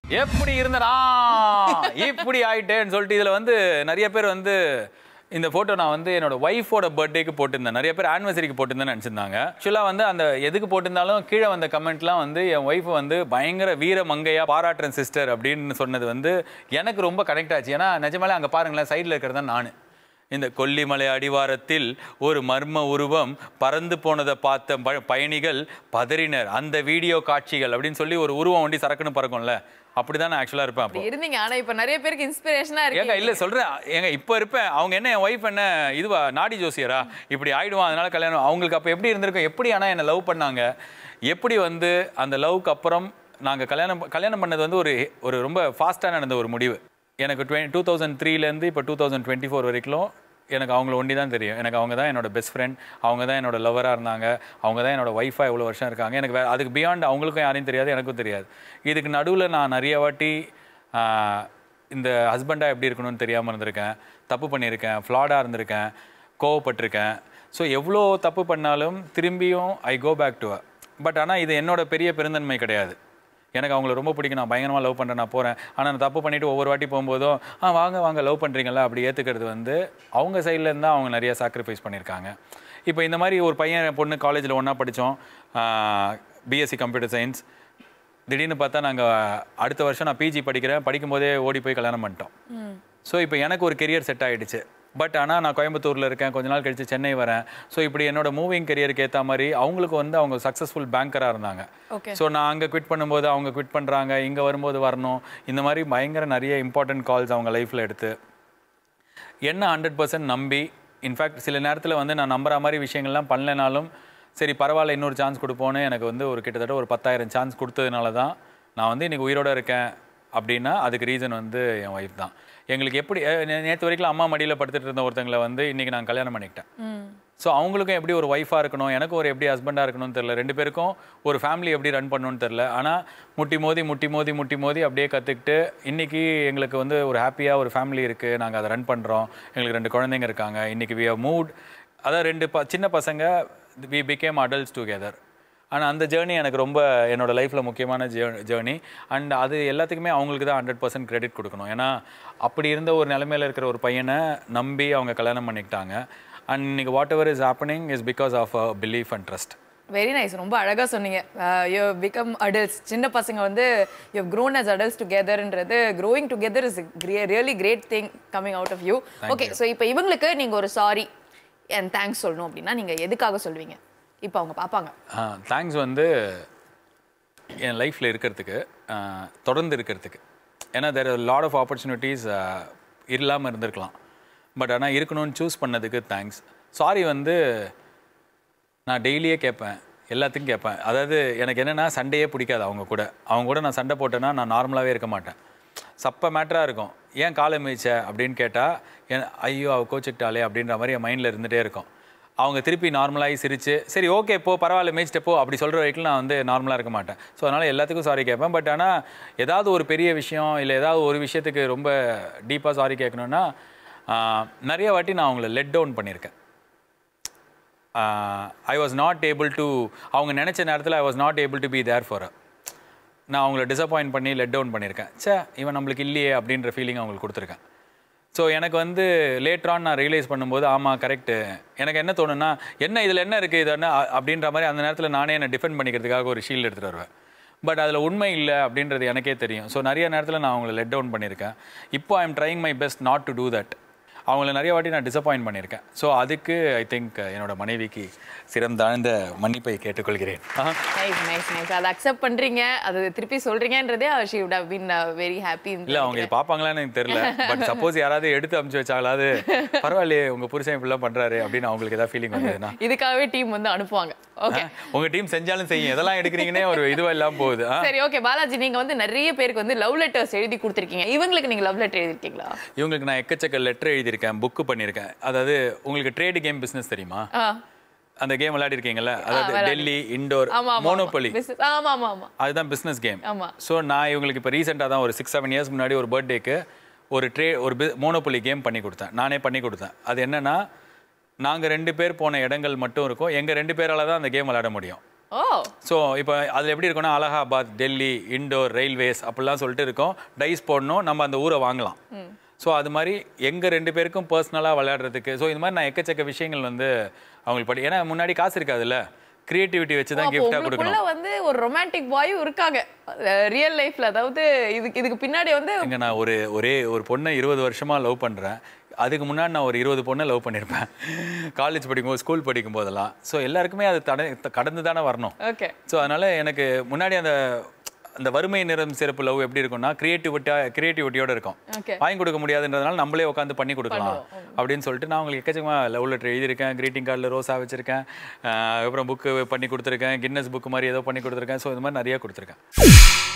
எப்படி இருந்தனா இப்படி ஆயிட்டேன்னு சொல்லிட்டு இதுல வந்து நிறைய பேர் வந்து இந்த போட்டோ நான் வந்து என்னோட ஒய்ஃபோட பர்த்டேக்கு போட்டிருந்தேன் நிறைய பேர் ஆனிவர்சரிக்கு போட்டிருந்தேன்னு நினச்சிருந்தாங்க ஆக்சுவலாக வந்து அந்த எதுக்கு போட்டிருந்தாலும் கீழே வந்த கமெண்ட்லாம் வந்து என் ஒய்ஃப் வந்து பயங்கர வீர மங்கையா பாராட்டுறேன் சிஸ்டர் அப்படின்னு சொன்னது வந்து எனக்கு ரொம்ப கனெக்ட் ஆச்சு ஏன்னா நிஜமாலே அங்கே பாருங்களேன் சைடில் இருக்கிறது தான் நான் இந்த கொல்லிமலை அடிவாரத்தில் ஒரு மர்ம உருவம் பறந்து போனதை பார்த்த ப- பயணிகள் பதறினர் அந்த வீடியோ காட்சிகள் அப்படின்னு சொல்லி ஒரு உருவம் வண்டி சரக்குன்னு பறக்கும்ல அப்படிதான் நான் ஆக்சுவலாக இருப்பேன் அப்போ இருந்தீங்க ஆனா இப்ப நிறைய பேருக்கு இன்ஸ்பிரேஷனா ஏங்க இருக்கு இல்ல சொல்றேன் ஏங்க இப்போ இருப்பேன் அவங்க என்ன என் ஒய்ஃப் என்ன இதுவா நாடி ஜோசியரா இப்படி ஆயிடுவான் அதனால கல்யாணம் அவங்களுக்கு அப்போ எப்படி இருந்திருக்கும் எப்படி ஆனா என்ன லவ் பண்ணாங்க எப்படி வந்து அந்த லவ்க்கு அப்புறம் நாங்க கல்யாணம் கல்யாணம் பண்ணது வந்து ஒரு ஒரு ரொம்ப ஃபாஸ்ட்டாக நடந்த ஒரு முடிவு எனக்கு டுவெண்ட்டி டூ தௌசண்ட் த்ரீலேருந்து இப்போ டூ தௌசண்ட் டுவெண்ட்டி ஃபோர் வரைக்கும் எனக்கு அவங்கள ஒண்டி தான் தெரியும் எனக்கு அவங்க தான் என்னோட பெஸ்ட் ஃப்ரெண்ட் அவங்க தான் என்னோட லவராக இருந்தாங்க அவங்க தான் என்னோட ஒய்ஃபாக இவ்வளோ வருஷம் இருக்காங்க எனக்கு வே அதுக்கு பியாண்ட் அவங்களுக்கும் யாரையும் தெரியாது எனக்கும் தெரியாது இதுக்கு நடுவில் நான் நிறைய வாட்டி ஆஹ், இந்த ஹஸ்பண்டாக எப்படி இருக்கணும்னு தெரியாமல் இருந்திருக்கேன் தப்பு பண்ணியிருக்கேன் ஃப்ளாடாக இருந்திருக்கேன் கோவப்பட்டிருக்கேன் ஸோ எவ்வளோ தப்பு பண்ணாலும் திரும்பியும் I go back to but ஆனால் இது என்னோட பெரிய பெருந்தன்மை கிடையாது எனக்கு அவங்கள ரொம்ப பிடிக்கும் நான் பயங்கரமாக லவ் பண்ணுறேன் நான் போகிறேன் ஆனால் நான் தப்பு பண்ணிவிட்டு ஒவ்வொரு வாட்டி போகும்போதும் ஆ வாங்க வாங்க லவ் பண்ணுறீங்களா அப்படி ஏற்றுக்கிறது வந்து அவங்க சைட்லேருந்து தான் அவங்க நிறைய சாக்ரிஃபைஸ் பண்ணியிருக்காங்க இப்போ இந்த மாதிரி ஒரு பையன் பொண்ணு காலேஜில் ஒன்றா படித்தோம் பிஎஸ்சி கம்ப்யூட்டர் சயின்ஸ் திடீர்னு பார்த்தா நாங்கள் அடுத்த வருஷம் நான் பிஜி படிக்கிறேன் படிக்கும்போதே ஓடி போய் கல்யாணம் பண்ணிட்டோம் ஸோ இப்போ எனக்கு ஒரு கெரியர் செட் ஆயிடுச்சு பட் ஆனால் நான் கோயம்புத்தூரில் இருக்கேன் கொஞ்ச நாள் கழிச்சு சென்னை வரேன் ஸோ இப்படி என்னோட மூவிங் கெரியருக்கு ஏற்ற மாதிரி அவங்களுக்கு வந்து அவங்க சக்ஸஸ்ஃபுல் பேங்கராக இருந்தாங்க Okay. ஸோ நான் அங்கே குவிட் பண்ணும்போது அவங்க குவிட் பண்ணுறாங்க இங்கே வரும்போது வரணும் இந்த மாதிரி பயங்கர நிறைய இம்பார்ட்டன்ட் கால்ஸ் அவங்க லைஃப்பில் எடுத்து என்ன ஹண்ட்ரட் பர்சன்ட் நம்பி இன்ஃபேக்ட் சில நேரத்தில் வந்து நான் நம்புற மாதிரி விஷயங்கள்லாம் பண்ணலைனாலும் சரி பரவாயில்ல இன்னொரு சான்ஸ் கொடுப்போன்னு எனக்கு வந்து ஒரு கிட்டத்தட்ட ஒரு பத்தாயிரம் சான்ஸ் கொடுத்ததுனால தான் நான் வந்து இன்னைக்கு உயிரோட இருக்கேன் அப்படின்னா அதுக்கு ரீசன் வந்து என் ஒய்ஃப் தான் எங்களுக்கு எப்படி நேற்று வரைக்கும் அம்மா மடியில் படுத்துட்டு இருந்த ஒருத்தங்களை வந்து இன்னைக்கு நான் கல்யாணம் பண்ணிக்கிட்டேன் ஸோ அவங்களுக்கும் எப்படி ஒரு ஒய்ஃபாக இருக்கணும் எனக்கும் ஒரு எப்படி ஹஸ்பண்டாக இருக்கணும்னு தெரில ரெண்டு பேருக்கும் ஒரு ஃபேமிலி எப்படி ரன் பண்ணணும்னு தெரில ஆனால் முட்டி மோதி முட்டி மோதி முட்டி மோதி அப்படியே கற்றுக்கிட்டு இன்றைக்கி எங்களுக்கு வந்து ஒரு ஹாப்பியாக ஒரு ஃபேமிலி இருக்குது நாங்கள் அதை ரன் பண்ணுறோம் எங்களுக்கு ரெண்டு குழந்தைங்க இருக்காங்க இன்றைக்கி வி ஹவ் மூட் அதான் ரெண்டு ப சின்ன பசங்க வி பிகேம் adults டுகெதர் ஆனால் அந்த ஜேர்னி எனக்கு ரொம்ப என்னோட லைஃப்பில் முக்கியமான ஜேர்னி அண்ட் அது எல்லாத்துக்குமே அவங்களுக்கு தான் ஹண்ட்ரட் பர்சன்ட் கிரெடிட் கொடுக்கணும் ஏன்னா அப்படி இருந்த ஒரு நிலைமையில இருக்கிற ஒரு பையனை நம்பி அவங்க கல்யாணம் பண்ணிக்கிட்டாங்க அண்ட் இன்னைக்கு whatever is happening is because of a belief and trust very nice ரொம்ப அழகா சொன்னீங்க யூ பிகம் அடல்ட்ஸ் சின்ன பசங்க வந்து யூ grown as adults டுகெதர்ன்றது growing together is really great thing coming out of you okay so இப்போ இவங்களுக்கு நீங்க ஒரு சாரி அண்ட் தேங்க்ஸ் சொல்லணும் அப்படின்னா நீங்க எதுக்காக சொல்லுவீங்க இப்போ அவங்க பார்ப்பாங்க தேங்க்ஸ் வந்து என் லைஃப்பில் இருக்கிறதுக்கு ஆஹ், தொடர்ந்து இருக்கிறதுக்கு ஏன்னா தேர் லாட் ஆஃப் ஆப்பர்ச்சுனிட்டிஸ் இல்லாமல் இருந்திருக்கலாம் பட் ஆனால் இருக்கணும்னு சூஸ் பண்ணதுக்கு தேங்க்ஸ் சாரி வந்து நான் டெய்லியே கேட்பேன் எல்லாத்துக்கும் கேட்பேன் அதாவது எனக்கு என்னென்னா சண்டையே பிடிக்காது அவங்க கூட அவங்க கூட நான் சண்டை போட்டேன்னா நான் நார்மலாகவே இருக்க மாட்டேன் சப்ப மேட்டராக இருக்கும் ஏன் காலை மிதிச்ச அப்படின்னு கேட்டால் என் ஐயோ அவ கோச்சிக்கிட்டாலே அப்படின்ற மாதிரி என் மைண்டில் இருந்துகிட்டே இருக்கும் அவங்க திருப்பி நார்மலாகி சிரிச்சு சரி ஓகே போ பரவாயில்ல மேய்ச்சிட்டு போ அப்படி சொல்கிற வரைக்கும் நான் வந்து நார்மலாக இருக்க மாட்டேன் ஸோ அதனால் எல்லாத்துக்கும் சாரி கேட்பேன் பட் ஆனால் ஏதாவது ஒரு பெரிய விஷயம் இல்லை ஏதாவது ஒரு விஷயத்துக்கு ரொம்ப டீப்பாக சாரி கேட்கணுன்னா ஆஹ், நிறைய வாட்டி நான் அவங்கள லெட் டவுன் பண்ணியிருக்கேன் I was not able to அவங்க நினச்ச நேரத்தில் I was not able to be there for நான் அவங்கள டிசப்பாயிண்ட் பண்ணி லெட் டவுன் பண்ணியிருக்கேன் ச்சே இவன் நம்மளுக்கு இல்லையே அப்படின்ற ஃபீலிங் அவங்களுக்கு கொடுத்துருக்கேன் ஸோ எனக்கு வந்து லேட்டரான் நான் ரியலைஸ் பண்ணும்போது ஆமாம் கரெக்டு எனக்கு என்ன தோணுன்னா என்ன இதில் என்ன இருக்குது இது என்ன அ- அப்படின்ற மாதிரி அந்த நேரத்தில் நானே என்னை டிஃபெண்ட் பண்ணிக்கிறதுக்காக ஒரு ஷீல்டு எடுத்துகிட்டு வருவேன் பட் அதில் உண்மை இல்லை அப்படின்றது எனக்கே தெரியும் ஸோ நிறைய நேரத்தில் நான் அவங்கள லெட் டவுன் பண்ணியிருக்கேன் இப்போ I am trying my best not to do that அவங்கள நிறைய வாட்டி நான் டிசப்பாயிண்ட் பண்ணியிருக்கேன் ஸோ அதுக்கு ஐ திங்க் என்னோட மனைவிக்கு சிரம் தாழ்ந்த மன்னிப்பை கேட்டுக்கொள்கிறேன் ஆஹா. நைஸ் நைஸ் நைஸ் அதை அக்செப்ட் பண்றீங்க அது திருப்பி சொல்றீங்கன்றதே she would have been very happy இல்ல அவங்க இது பாப்பாங்களான்னு எனக்கு தெரியல பட் சப்போஸ் யாராவது எடுத்து அமுச்சு வச்சாங்களாவது பரவாயில்லையே உங்க புருஷன் இப்படிலாம் பண்றாரு அப்படின்னு அவங்களுக்கு ஏதாவது ஃபீலிங் வந்ததுன்னா இதுக்காகவே டீம் வந்து அனுப்புவாங்க ஓகே உங்க டீம் செஞ்சாலும் செய்யும் எதெல்லாம் எடுக்கிறீங்கன்னே ஒரு இதுவா இல்லாம போகுது ஆ? சரி ஓகே பாலாஜி நீங்க வந்து நிறைய பேருக்கு வந்து லவ் லெட்டர்ஸ் எழுதி கொடுத்துருக்கீங்க இவங்களுக்கு நீங்க லவ் லெட்டர் எழுதிருக்கீங்களா இவங்களுக்கு நான் எக்கச்சக்க லெட்டர் எழுதியிருக்கேன் புக்கு பண்ணியிருக்கேன் அதாவது உங்களுக்கு ட்ரேடு கேம் பிசினஸ் தெரியுமா ஆ அந்த கேம் விளையாடி இருக்கீங்களா அதாவது விளையாடி- டெல்லி இண்டோர் ஆமா ஆமா மோனோபொலி Business- ஆமா ஆமா ஆமா அதுதான் பிஸ்னஸ் கேம் ஆமா. ஸோ நான் இவங்களுக்கு இப்போ ரீசெண்டாக தான் ஒரு சிக்ஸ் செவன் இயர்ஸ் முன்னாடி ஒரு பர்த்டேக்கு ஒரு ட்ரே ஒரு மோனோபொலி கேம் பண்ணி கொடுத்தேன் நானே பண்ணி கொடுத்தேன் அது என்னன்னா நாங்கள் ரெண்டு பேர் போன இடங்கள் மட்டும் இருக்கும் எங்கள் ரெண்டு பேரால தான் அந்த கேம் விளையாட முடியும் ஓ ஸோ இப்போ அதில் எப்படி இருக்கும்னா அலகாபாத் டெல்லி இண்டோர் ரயில்வேஸ் அப்படிலாம் சொல்லிட்டு இருக்கோம் டைஸ் போடணும் நம்ம அந்த ஊரை வாங்கலாம் ஸோ அது மாதிரி எங்கள் ரெண்டு பேருக்கும் பர்சனலாக விளையாடுறதுக்கு ஸோ இது மாதிரி நான் எக்கச்சக்க விஷயங்கள் வந்து அவங்களுக்கு படி ஏன்னா முன்னாடி காசு இருக்காதுல்ல கிரியேட்டிவிட்டி வச்சு தான் அப்போ கிஃப்டாக கொடுக்கணும் உங்களுக்குள்ள வந்து ஒரு ரொமான்டிக் பாயும் இருக்காங்க ரியல் லைஃப்ல அதாவது இதுக்கு இதுக்கு பின்னாடி வந்து எங்க நான் ஒரு ஒரே ஒரு பொண்ணை இருபது வருஷமா லவ் பண்றேன் அதுக்கு முன்னாடி நான் ஒரு இருபது பொண்ணை லவ் பண்ணியிருப்பேன் காலேஜ் படிக்கும்போது ஸ்கூல் படிக்கும் போதெல்லாம் ஸோ எல்லாருக்குமே அது தட கடந்து தானே வரணும் ஓகே ஸோ அதனால எனக்கு முன்னாடி அந்த அந்த வறுமை நிறம் சிறப்பு லவ் எப்படி இருக்கும்னா கிரியேட்டிவிட்டா கிரியேட்டிவிட்டியோட இருக்கும் ஓகே வாங்கி கொடுக்க முடியாதுன்றதுனால நம்மளே உட்காந்து பண்ணி கொடுக்கலாம் அப்படின்னு சொல்லிட்டு நான் உங்களுக்கு எக்கச்சக்கமாக லவ் லெட்டர் எழுதியிருக்கேன் greeting கார்டில் ரோஸா வச்சிருக்கேன் அஹ் அப்புறம் புக்கு பண்ணி கொடுத்துருக்கேன் கின்னஸ் புக் மாதிரி ஏதோ பண்ணி கொடுத்துருக்கேன் ஸோ இது மாதிரி நிறைய கொடுத்துருக்கேன்